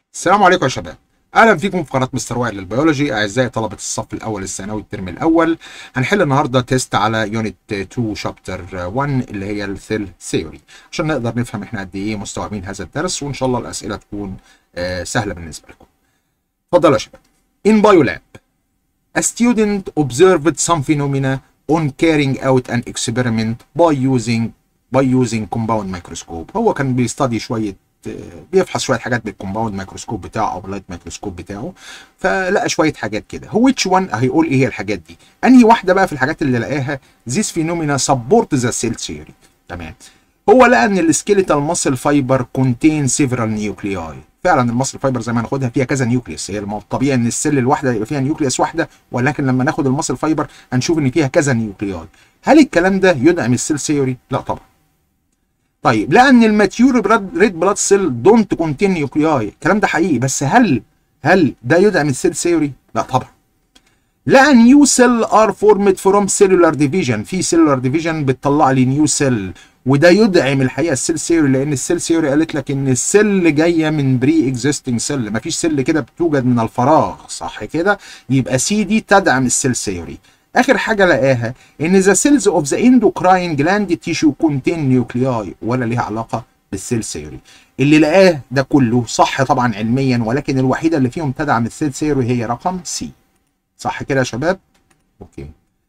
السلام عليكم يا شباب اهلا فيكم في قناه مستر وائل للبيولوجي اعزائي طلبه الصف الاول الثانوي الترم الاول هنحل النهارده تيست على يونت 2 شابتر 1 اللي هي الثيل ثيوري عشان نقدر نفهم احنا قد ايه مستوعبين هذا الدرس وان شاء الله الاسئله تكون آه، سهله بالنسبه لكم اتفضلوا يا شباب in biolab a student observed some phenomena on carrying out an experiment by using by using compound microscope هو كان بيستدي شويه بيفحص شويه حاجات بالكومباوند مايكروسكوب بتاعه او باللايت مايكروسكوب بتاعه فلقى شويه حاجات كده هو which one هيقول ايه هي الحاجات دي انهي واحده بقى في الحاجات اللي لقاها this phenomena support the cell theory تمام هو لقى ان السكيليتال ماسل فايبر contain several nuclei فعلا الماسل فايبر زي ما هناخدها فيها كذا نيوكليوس هي الطبيعي ان السيل الواحده يبقى فيها نيوكليوس واحده ولكن لما ناخد الماسل فايبر هنشوف ان فيها كذا نيوكلياي هل الكلام ده يدعم السيل ثيوري لا طبعا طيب لان الماتيور ريد بلاد سيل دونت كونتين نيوكلياي الكلام ده حقيقي بس هل هل ده يدعم السيل ثيوري لا طبعا لا نيو سيل ار فورمد فروم سيلولار ديفيجن في سيلولار ديفيجن بتطلع لي نيو سيل وده يدعم الحقيقه السيل ثيوري لان السيل ثيوري قالت لك ان السيل جايه من بري اكزيستنج سيل مفيش سيل كده بتوجد من الفراغ صح كده يبقى سي دي تدعم السيل ثيوري اخر حاجه لقاها ان ذا سيلز اوف ذا اندوكراين جلاند تيشو كونتين نيوكلياي ولا ليها علاقه بالسيل ثيوري اللي لقاه ده كله صح طبعا علميا ولكن الوحيده اللي فيهم تدعم السيل ثيوري هي رقم سي صح كده يا شباب اوكي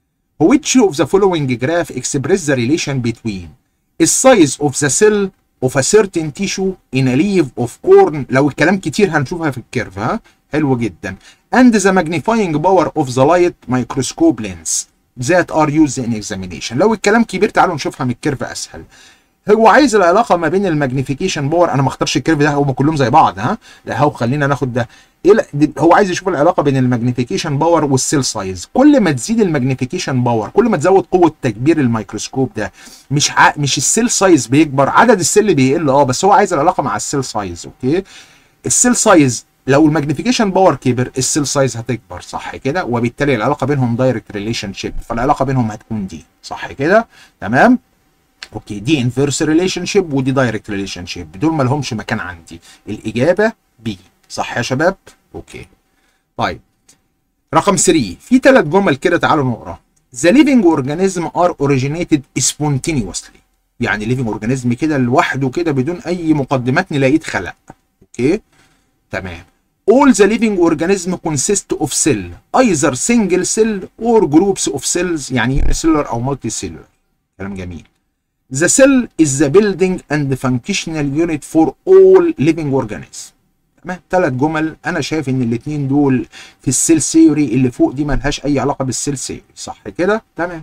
which of the following graph express the relation between the size of the cell of a certain tissue in a leaf of corn لو الكلام كتير هنشوفها في الكيرف ها حلو جدا and the magnifying power of the light microscope lens that are used in examination لو الكلام كبير تعالوا نشوفها من الكيرف اسهل هو عايز العلاقه ما بين الماجنيفيكيشن باور انا ما اختارش الكيرف ده هم كلهم زي بعض ها لا هو خلينا ناخد ده إيه هو عايز يشوف العلاقه بين الماجنيفيكيشن باور والسيل سايز كل ما تزيد الماجنيفيكيشن باور كل ما تزود قوه تكبير الميكروسكوب ده مش ع... مش السيل سايز بيكبر عدد السيل بيقل اه بس هو عايز العلاقه مع السيل سايز اوكي السيل سايز لو الماجنيفيكيشن باور كبر السيل سايز هتكبر صح كده وبالتالي العلاقه بينهم دايركت ريليشن شيب فالعلاقه بينهم هتكون دي صح كده تمام اوكي دي انفيرس ريليشن شيب ودي دايركت ريليشن شيب دول ما لهمش مكان عندي الاجابه بي صح يا شباب اوكي طيب رقم 3 في ثلاث جمل كده تعالوا نقرا The living organism are originated spontaneously يعني living organism كده لوحده كده بدون اي مقدمات نلاقيه اتخلق اوكي تمام all the living organism consist of cell either single cell or groups of cells يعني unicellular او multicellular كلام جميل The cell is the building and the functional unit for all living organisms. تمام ثلاث جمل انا شايف ان الاثنين دول في السيل ثيوري اللي فوق دي مالهاش اي علاقه بالسيل ثيوري صح كده؟ تمام.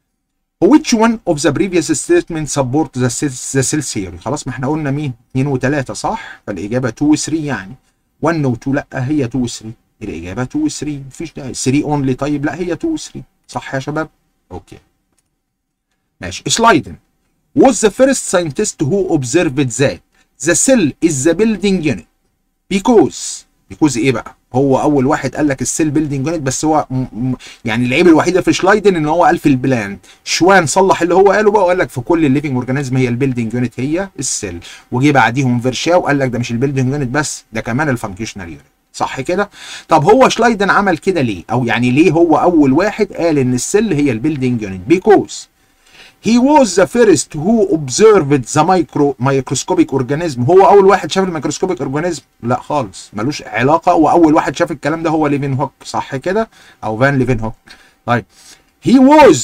Which one of the previous statements support the cell, the cell theory؟ خلاص ما احنا قلنا مين؟ 2 و3 صح؟ فالاجابه 2 و 3 يعني. 1 و 2 لا هي 2 و 3. الاجابه 2 و 3 مفيش ده 3 اونلي طيب لا هي 2 و 3 صح يا شباب؟ اوكي. ماشي سلايدن was the first scientist who observed that the cell is the building unit because because ايه بقى هو اول واحد قال لك السيل بيلدينج يونت بس هو م م يعني العيب الوحيده في شلايدن ان هو قال في البلان شوان صلح اللي هو قاله بقى وقال لك في كل الليفنج اورجانيزم هي البيلدينج يونت هي السيل وجي بعديهم فيرشاو وقال لك ده مش البيلدينج يونت بس ده كمان الفانكشنال يونت صح كده طب هو شلايدن عمل كده ليه او يعني ليه هو اول واحد قال ان السيل هي البيلدينج يونت بيكوز He was the first who observed the micro microscopic organism هو أول واحد شاف الميكروسكوبيك أورجانيزم لا خالص ملوش علاقة وأول واحد شاف الكلام ده هو ليفين هوك صح كده أو فان ليفين هوك طيب he was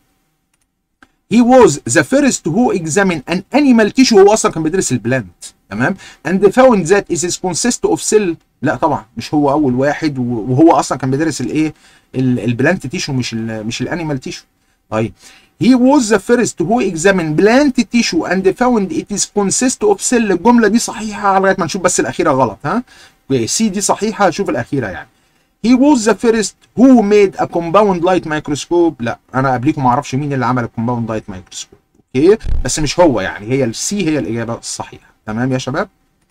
he was the first who examined an animal tissue هو أصلا كان بيدرس البلانت تمام and found that it is consist of cell لا طبعا مش هو أول واحد وهو أصلا كان بيدرس الإيه البلانت تيشو مش ال مش الانيمال تيشو طيب He was the first who examined plant tissue and found it is consist of cell الجملة دي صحيحة لغاية ما نشوف بس الأخيرة غلط ها سي دي صحيحة شوف الأخيرة يعني He was the first who made a compound light microscope لا أنا قبليكم ما أعرفش مين اللي عمل الكومباوند لايت مايكروسكوب أوكي بس مش هو يعني هي السي هي الإجابة الصحيحة تمام يا شباب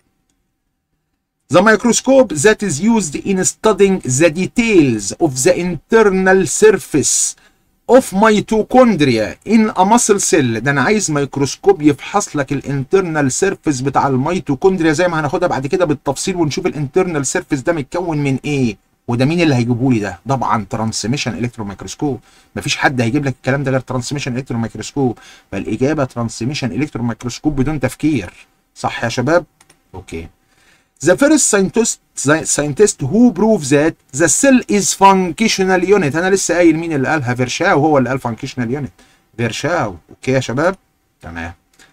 The microscope that is used in studying the details of the internal surface اوف ميتوكوندريا ان ا ماسل سيل ده انا عايز ميكروسكوب يفحص لك الانترنال سيرفيس بتاع الميتوكوندريا زي ما هناخدها بعد كده بالتفصيل ونشوف الانترنال سيرفيس ده متكون من ايه وده مين اللي هيجيبه لي ده طبعا ترانسميشن الكترون ميكروسكوب مفيش حد هيجيب لك الكلام ده غير ترانسميشن الكترون ميكروسكوب فالاجابه ترانسميشن الكترون ميكروسكوب بدون تفكير صح يا شباب اوكي The first scientist, scientist who proved that the cell is functional unit أنا لسه قايل مين اللي قالها فيرشاو هو اللي قال functional unit فيرشاو أوكي يا شباب تمام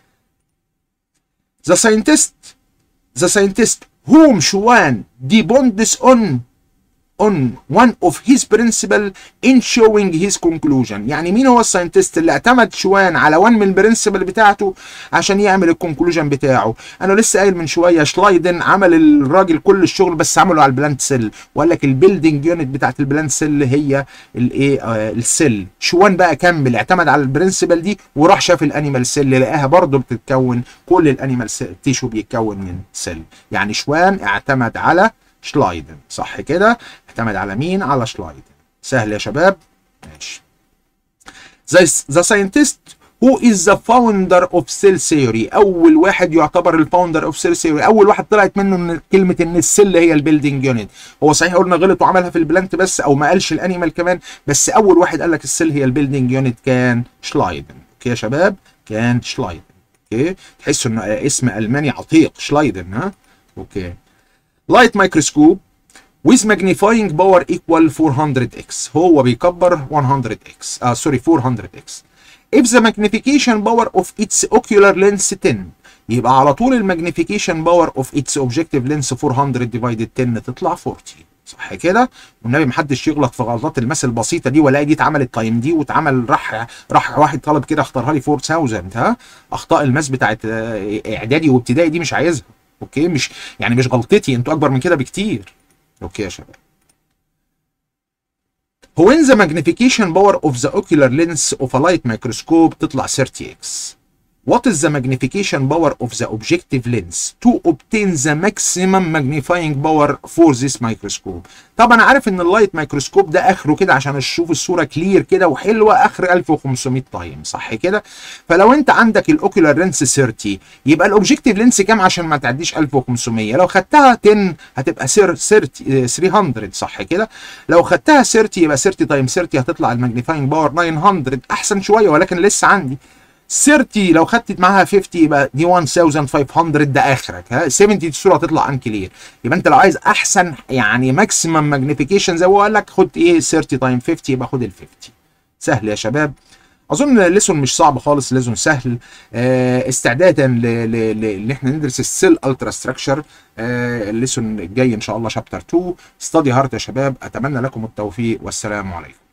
The scientist the scientist whom Schwann depends on on one of his principle in showing his conclusion يعني مين هو الساينتست اللي اعتمد شوان على وان من البرنسبل بتاعته عشان يعمل الكونكلوجن بتاعه انا لسه قايل من شويه شلايدن عمل الراجل كل الشغل بس عمله على البلانت سيل وقال لك البيلدنج يونت بتاعت البلانت سيل هي الايه آه السيل شوان بقى كمل اعتمد على البرنسبل دي وراح شاف الانيمال سيل لقاها برضه بتتكون كل الانيمال تيشو بيتكون من سيل يعني شوان اعتمد على شلايدن صح كده اعتمد على مين على شلايدن سهل يا شباب ماشي ذا ساينتست who is the founder of cell theory اول واحد يعتبر الفاوندر اوف cell theory اول واحد طلعت منه ان كلمه ان السيل هي البيلدينج يونت هو صحيح قلنا غلط وعملها في البلانت بس او ما قالش الانيمال كمان بس اول واحد قال لك السيل هي البيلدينج يونت كان شلايدن اوكي يا شباب كان شلايدن اوكي تحسوا انه اسم الماني عتيق شلايدن ها اوكي لايت مايكروسكوب with magnifying power equal 400x هو بيكبر 100x آه سوري 400x if the magnification power of its ocular lens 10 يبقى على طول الماجنيفيكيشن باور اوف اتس اوبجكتيف لينس 400 ديفايدد 10 تطلع 40 صح كده والنبي محدش يغلط في غلطات الماس البسيطه دي ولا دي اتعملت تايم دي واتعمل راح راح واحد طالب كده اختارها لي 4000 ها اخطاء الماس بتاعت اعدادي وابتدائي دي مش عايزها اوكي مش يعني مش غلطتي انتوا اكبر من كده بكتير اوكي يا شباب when the magnification power of the ocular lens of a light microscope تطلع 30x What is the magnification power of the objective lens to obtain the maximum magnifying power for this microscope؟ طبعا انا عارف ان اللايت مايكروسكوب ده اخره كده عشان اشوف الصوره كلير كده وحلوه اخر 1500 تايم صح كده؟ فلو انت عندك الاوكيولار لينس 30 يبقى الاوبجكتيف لينس كام عشان ما تعديش 1500 لو خدتها 10 هتبقى 30 300 صح كده؟ لو خدتها 30 يبقى 30 تايم 30 هتطلع الماجنيفاينج باور 900 احسن شويه ولكن لسه عندي 30 لو خدت معاها 50 يبقى دي 1500 ده اخرك ها 70 دي الصوره هتطلع ان كلير يبقى انت لو عايز احسن يعني ماكسيمم ماجنيفيكيشن زي ما قال لك خد ايه 30 تايم 50 يبقى خد ال 50 سهل يا شباب اظن الليسون مش صعب خالص ليسون سهل آه استعدادا ان احنا ندرس السيل الترا ستراكشر آه الليسون الجاي ان شاء الله شابتر 2 ستادي هارت يا شباب اتمنى لكم التوفيق والسلام عليكم